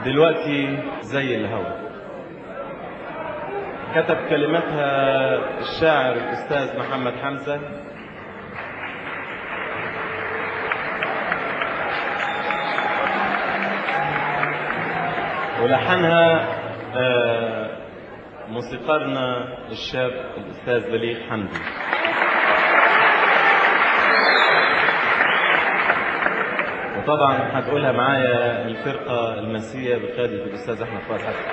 دلوقتي زي الهوا كتب كلماتها الشاعر الأستاذ محمد حمزة ولحنها آه، موسيقارنا الشاب الأستاذ بليغ حمدي وطبعا هتقولها معايا الفرقة المنسية بقيادة الأستاذ أحمد فؤاد حسن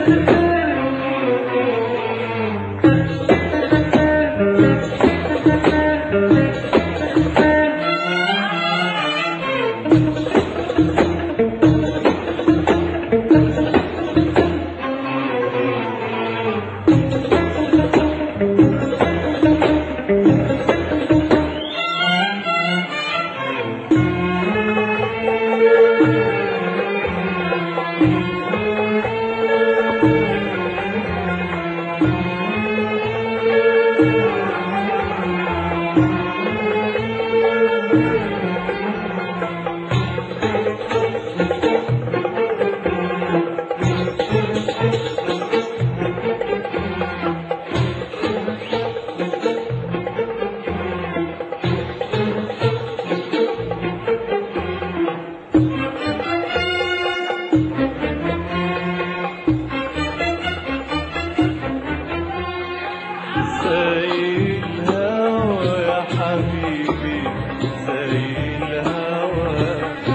زي الهوى يا حبيبي زي الهوى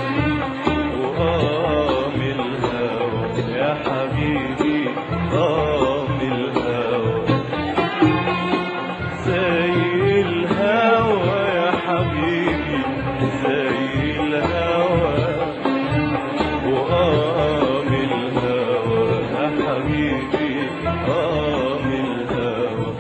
وقام الهوى يا حبيبي قام الهوى زي الهوى يا حبيبي زي الهوى وقام الهوى يا حبيبي قام الهوى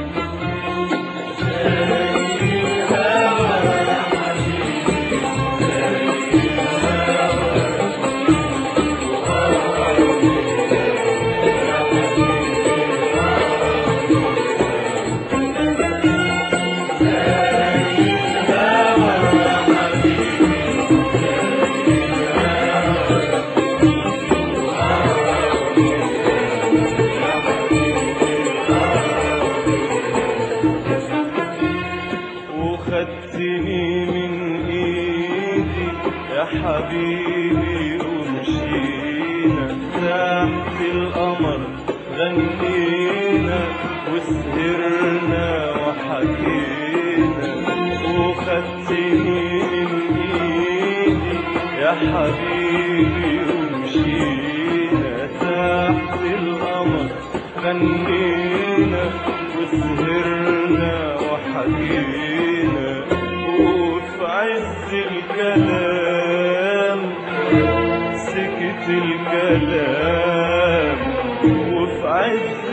وخدتني من ايدي يا حبيبي ومشينا تحت القمر غنينا وسهرنا وحكينا وخدتني من ايدي يا حبيبي ومشينا تحت القمر غنينا وسهرنا وحكينا وفي عز الكلام سكت الكلام وفي عز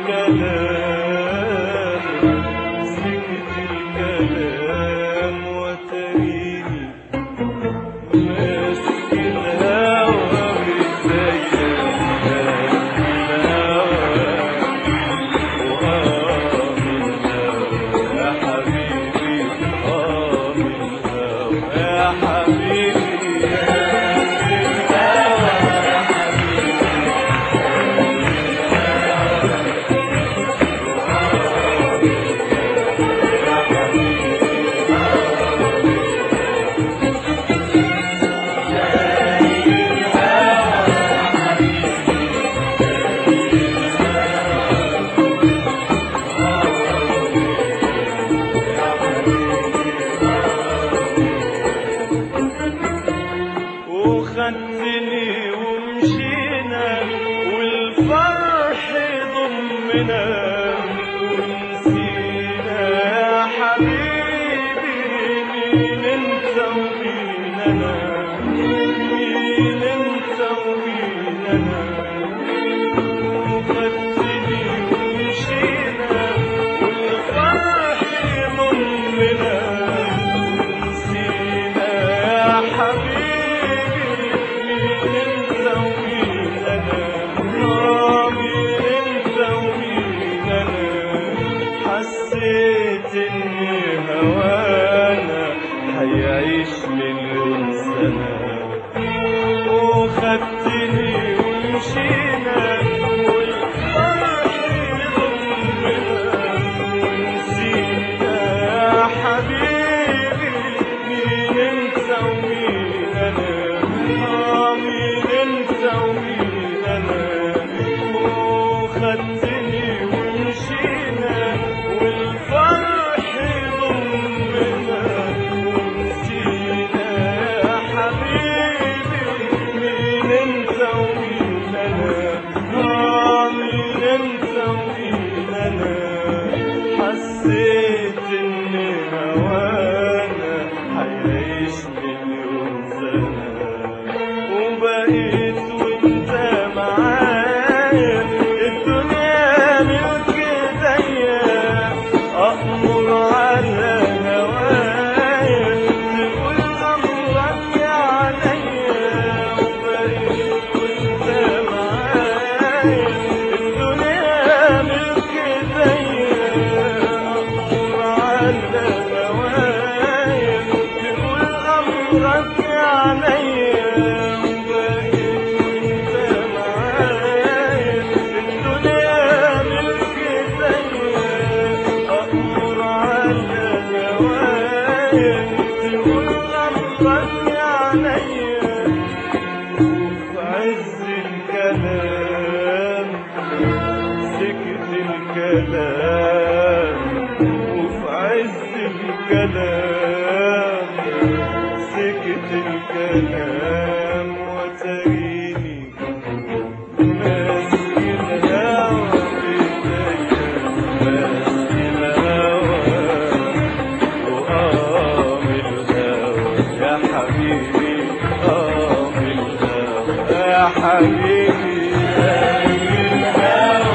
الكلام سكت الكلام وتريني ماسك الهوى بإيديا ماسك الهوى وقام الهوى يا حبيبي قام الهوى يا حبيبي ماسك الهوى يا وخدتني ومشينا والفرح ضمنا ونسينا يا حبيبي مين انت ومين انا مين انت ومين انا وخدتني ومشينا والفرح ضمنا نسينا يا حبيبي مين انت ومين انا آه، مين انت ومين انا حسيت اني هوانا هيعيش مليون سنه وخدتني ومشينا والفرح ضمنا ونسينا يا حبيبي مين انت ومين انا آه، مين انت ومين انا وخدتني ومشينا والفرح ضمنا ونسينا يا حبيبي مين انت ومين انا آه الكلام وفي عز الكلام سكت الكلام وتريني ماسك الهوى بإيديا ماسك الهوى وقام الهوى يا حبيبي قام الهوى يا حبيبي قام الهوى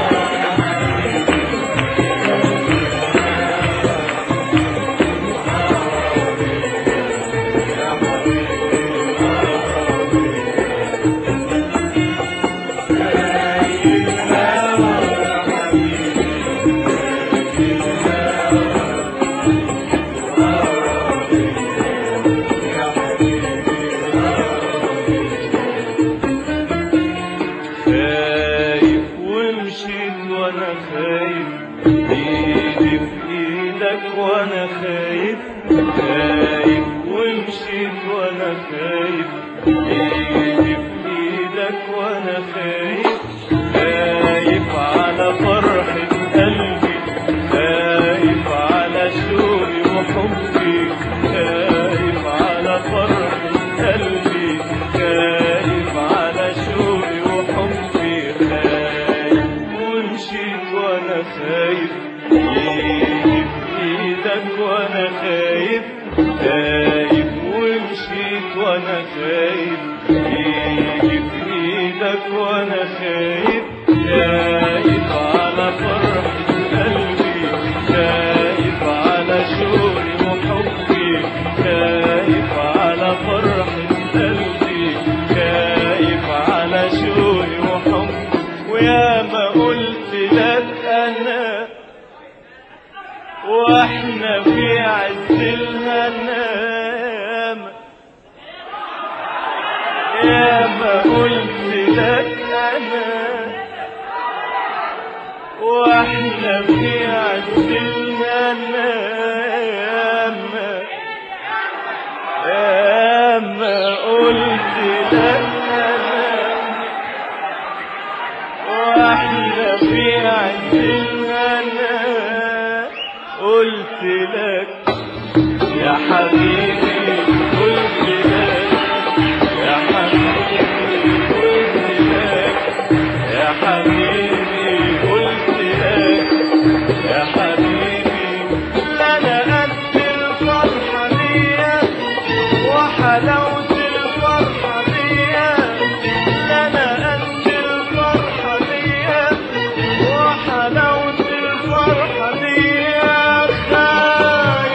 خايف ومشيت وانا خايف ايدي في ايدك وانا خايف خايف ومشيت وانا خايف ايدي في ايدك وانا خايف خايف على فرحة قلبي خايف على شوقي وحبي خايف على فرحة قلبي خايف على شوقي وحبي خايف ومشيت وانا خايف ايدي في ايدك وانا خايف خايف ومشيت وانا خايف ايدي في ايدك وانا خايف خايف على فرحة قلبي خايف على شوقي وحبي خايف على فرحة قلبي خايف على شوقي وحبي ويا ما قلت لك انا واحنا في عز الهنام يا ما قلت لك انا واحنا في عز الهنام يا ما قلت لك انا واحنا في عز الهنا قلت لك يا حبيبي قلت لك يا حبيبي قلت لك يا حبيبي قلت لك يا حبيبي لا انا قد الفرحه دي وحلاوه الفرحه دي لا انا قد الفرحه دي وحلاوه الفرحه دي خايف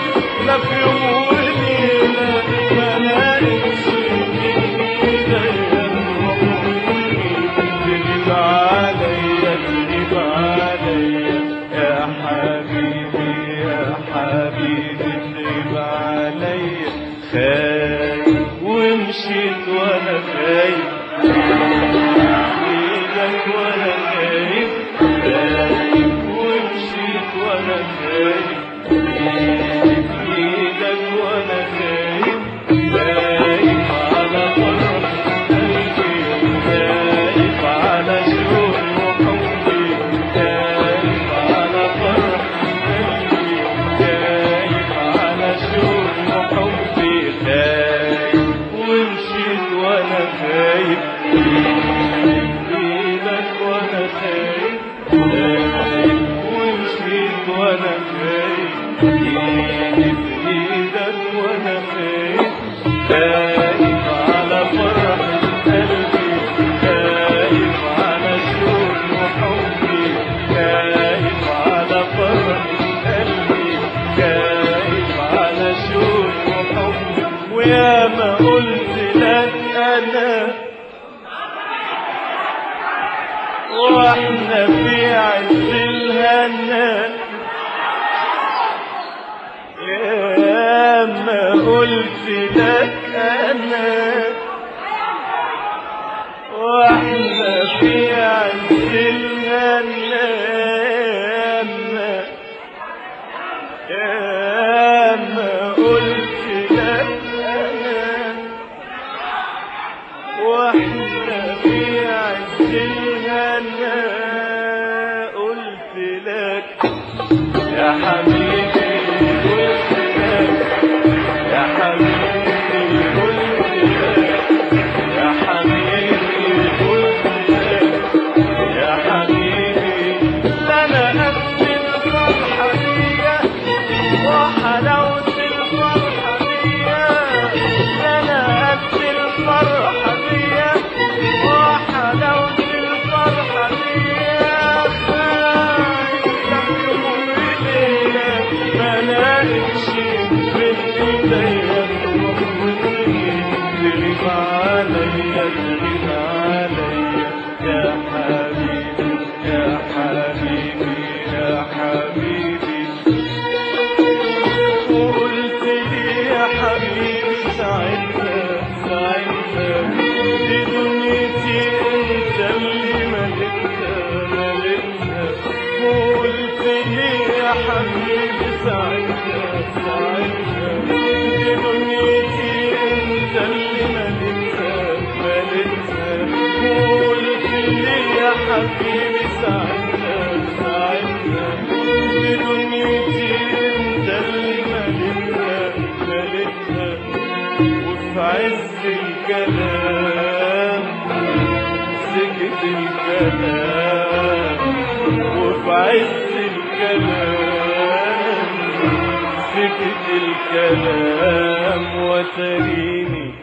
حبيبي ساعتها ساعتها دي دنيتي انت اللي ملكتها ملكتها وقلت لي يا حبيبي ساعتها ساعتها دي دنيتي انت اللي ملكتها ملكتها وفي عز الكلام سكت الكلام وفي عز الكلام سكت الكلام وتريني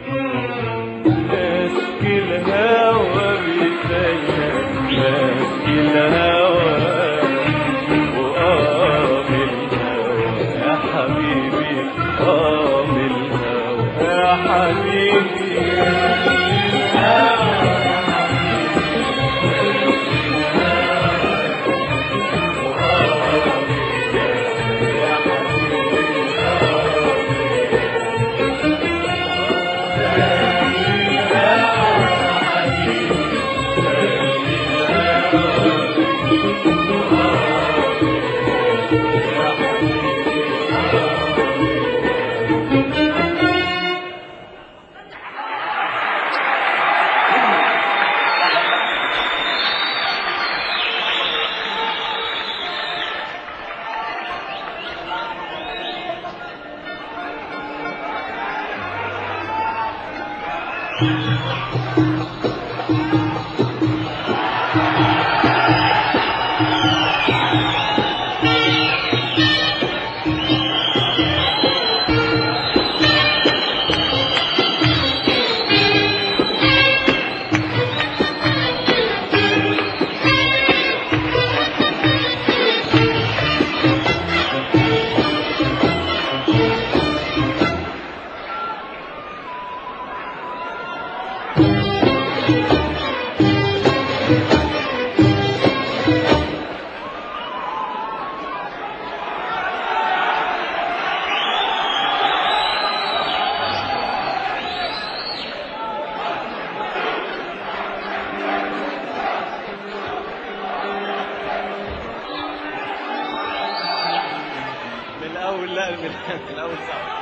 ماسك الهوى بيتيا ماسك الهوى وقام الهوى يا حبيبي قام الهوى يا حبيبي من الاول لا من من الاول صعب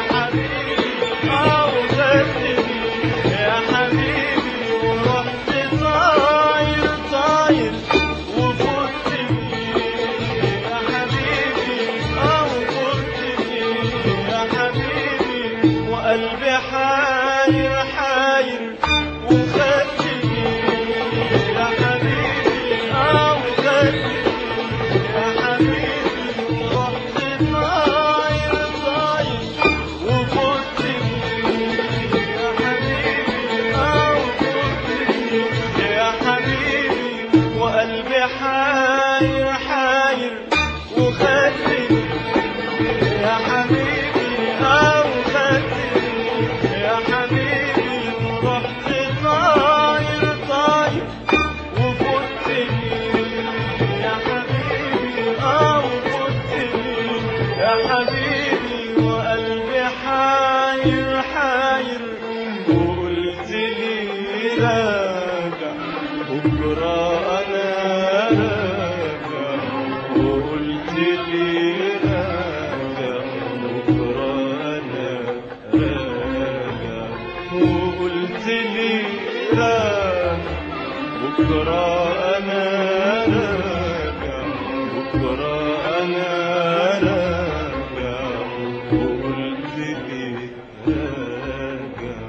حبيبي اه وخدتني يا حبيبي ورحت طاير طاير وفوتني يا حبيبي اه وفوتني يا حبيبي وقلبي حاير حاير وخدتني يا حبيبي اه وخدتني يا حبيبي ورحت طاير طاير وفوتني يا حبيبي اه وفوتني يا حبيبي وقلبي حاير حاير وخدتني يا حبيبي اه وخدتني يا حبيبي ورحت طاير طاير وفوتني يا حبيبي اه وفوتني يا حبيبي وقلبي حاير حاير وقلت لي راجع بكره انا راجع وقلت لي راجع بكره انا راجع وقلت لي راجع بكرة أنا راجع بكرة أنا راجع وقلت لي راجع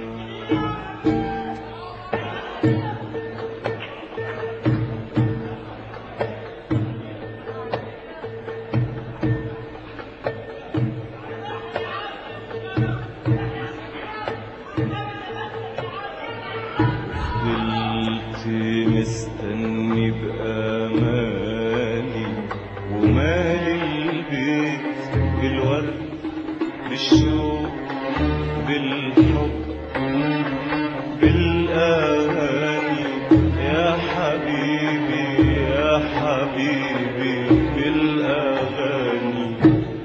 فضلت مستني بأماني ومالي البيت بالورد بالشوق بالحب بالأغاني يا حبيبي يا حبيبي بالأغاني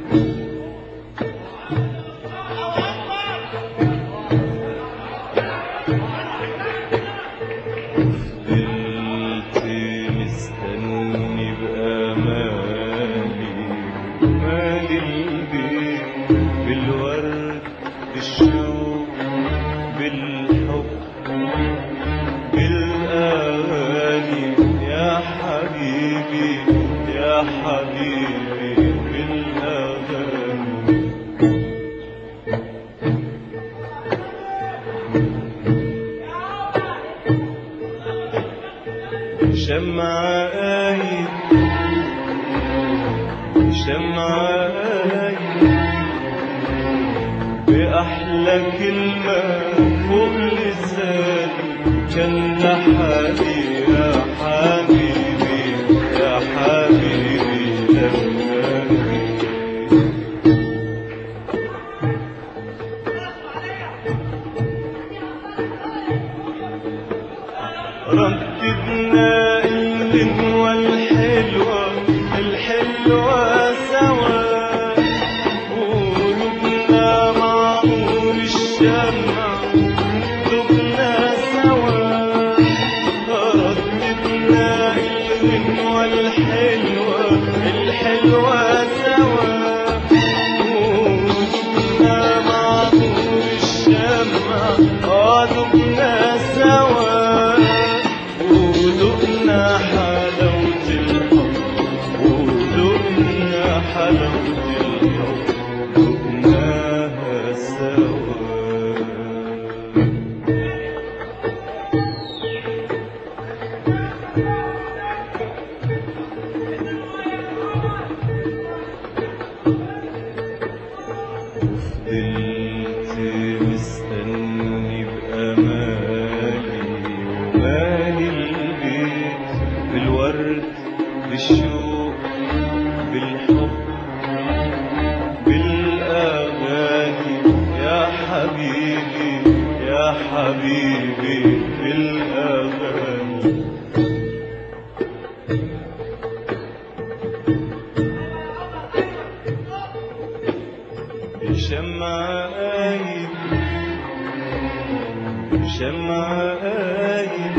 فضلت مستني بأماني مالي البيت بالورد بالشوق بالحب بالأغاني يا حبيبي يا حبيبي بالأغاني شمعة قايد شمعة قايد بأحلى كلمة فوق لساني كان ده حالي يا حبيبي يا حبيبي لما جيت. رددنا الغنوة الحلوة الحلوة سوا قلوبنا مع نور الشمع دبنا سوا رددنا الغنوة الحلوة الحلوة سوا قلوبنا مع نور الشمع اه دبنا سوا ودقنا حلاوة الحب ودقنا حلاوة الحب دقناها سوا فضلت مستني بأمالي ومالي البيت بالورد بالشوق بالحب بالأغاني يا حبيبي يا حبيبي بالأغاني شمعة قايد شمعة قايد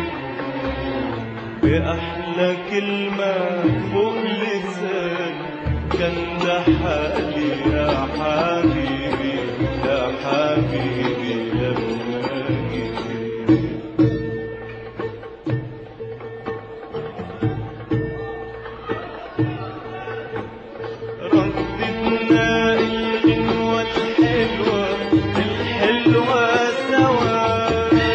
بأحلى كلمة فوق لساني كان ده حالي يا حبيبي حبيبي لما جيت رددنا الغنوة الحلوة الحلوة سوا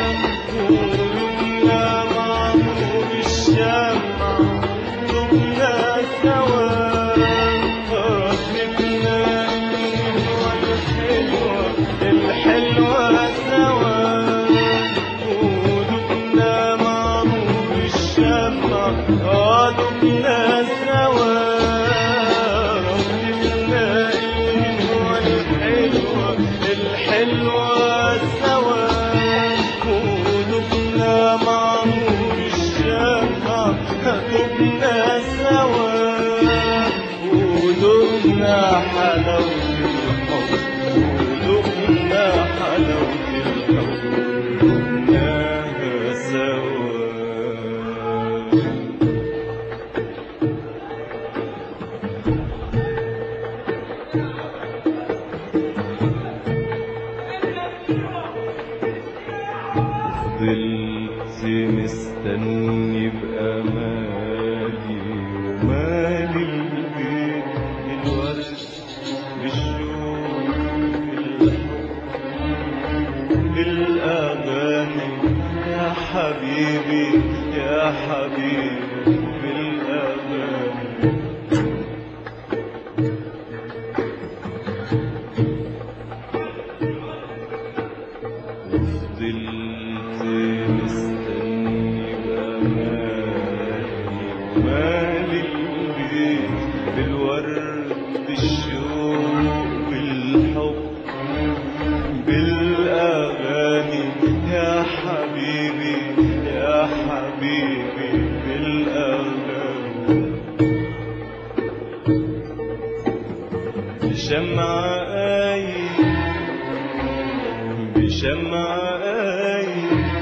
قلوبنا معمور الشمع دمنا سوا رددنا الغنوة الحلوة الحلوة سوا قلوبنا معمور الشمع دمنا سوا رددنا الغنوة الحلوة الحلوة سوا قلوبنا معمور الشمع دمنا سوا قلوبنا حلاوة الحب قلوبنا حلاوة الحب دمناها سوا فضلت مستني بأمالي ومالي البيت الورد بالشوق بالحب بالأغاني يا حبيبي يا حبيبي بالأغاني فضلت مستني بأمالي ومالي البيت بالورد بالشوق بالحب بالأغاني يا حبيبي يا حبيبي بالأغاني بشمع آي بشمع آي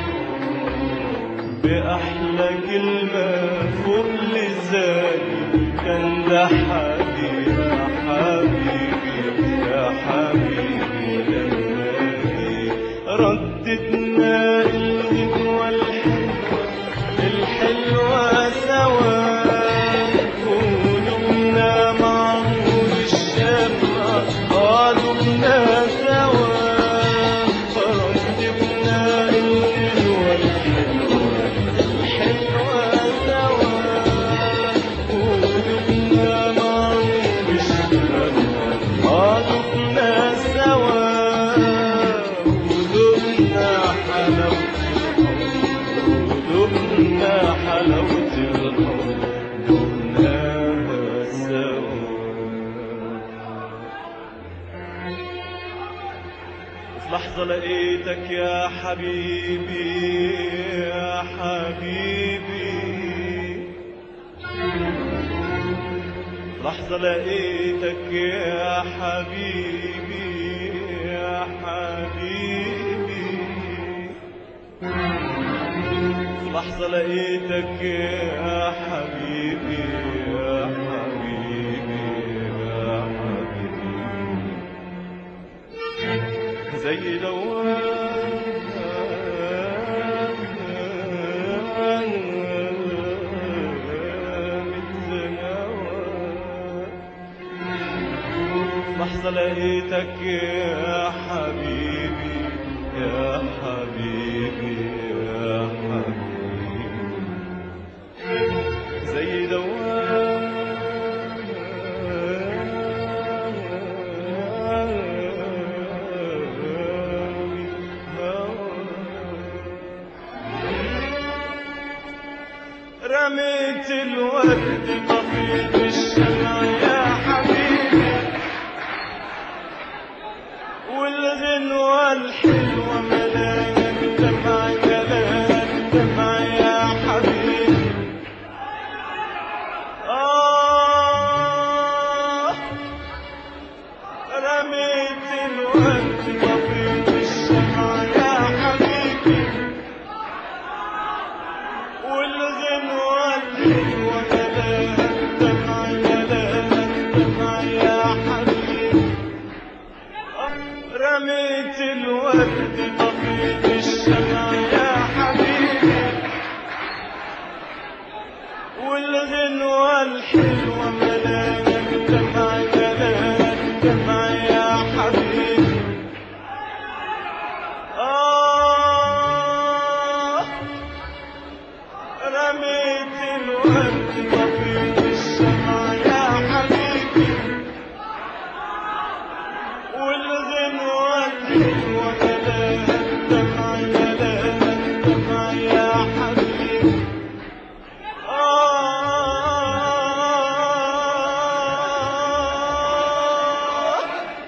بأحلى كلمة فوق لساني كان ده حبيبي يا حبيبي يا حبيبي لما جيت رددنا الغنوة الحلوة الحلوة سوا قلوبنا معمور الشمع قلوبنا سوا فرددنا الغنوة الحلوة الحلوة سوا قلوبنا معمور الشمع قلوبنا سوا قلوبنا حلاوة قلوبنا حلاوة الحب دمناها سوا في لحظة لقيتك يا حبيبي يا حبيبي في لحظة لقيتك يا حبيبي يا حبيبي في لحظة لقيتك يا حبيبي يا حبيبي يا حبيبي زي لحظة لقيتك يا حبيبي يا حبيبي يا حبيبي زي رميت الورد طفيت الشمع يا حبيبي والغنوة الحلوة ملاك دمع ملاك دمع يا حبيبي آه رميت الورد طفيت الشمع يا حبيبي والغنوة الحلوة ملاك دمع ملاك دمع يا حبيبي رميت الورد طفيت الشمع يا حبيبي والغنوة الحلوة ملاها الدمع ملاها الدمع يا حبيبي آه رميت الورد طفيت الشمع يا حبيبي والغنوة الحلوة ملاها الدمع ملاها الدمع يا حبيبي آه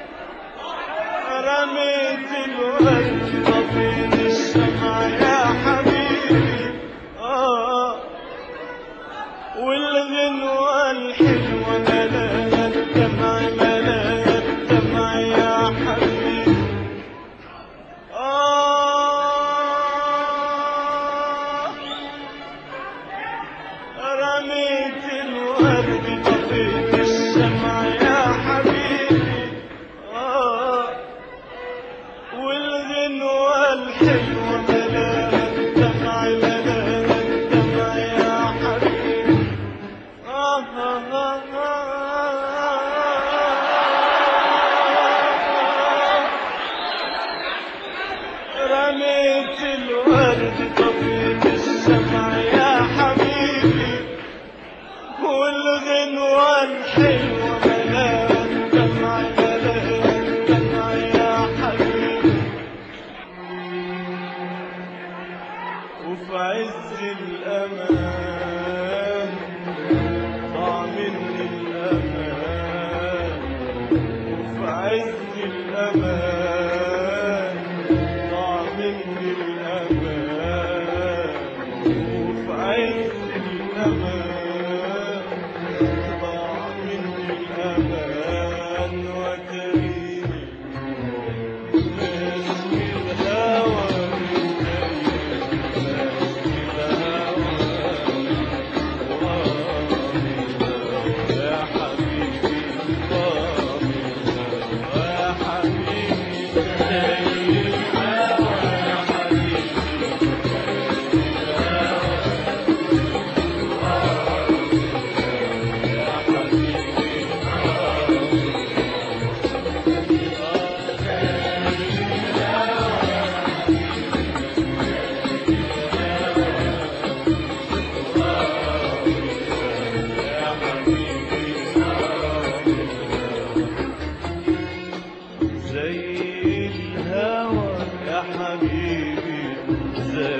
رميت الورد طفيت الشمع يا حبيبي آه والغنوة الحلوة ملاها الدمع ملاها الدمع يا حبيبي آه رميت الورد طفيت الشمع يا حبيبي آه والغنوة الحلوة ملاها الدمع ملاها الدمع يا حبيبي آه آه آه آه رميت الورد طفيت الشمع يا حبيبي والغنوة الحلوة ملاها الدمع ملاها الدمع يا حبيبي وفي عز الأمان ضاع مني الأمان وفي عز الأمان ضاع مني الأمان وفي عز الأمان ضاع مني الأمان وتريني ماسك الهوى من ماسك الهوى يا حبيبي يا حبيبي زي الهوى يا حبيبي يا حبيبي يا حبيبي زي الهوى يا حبيبي زي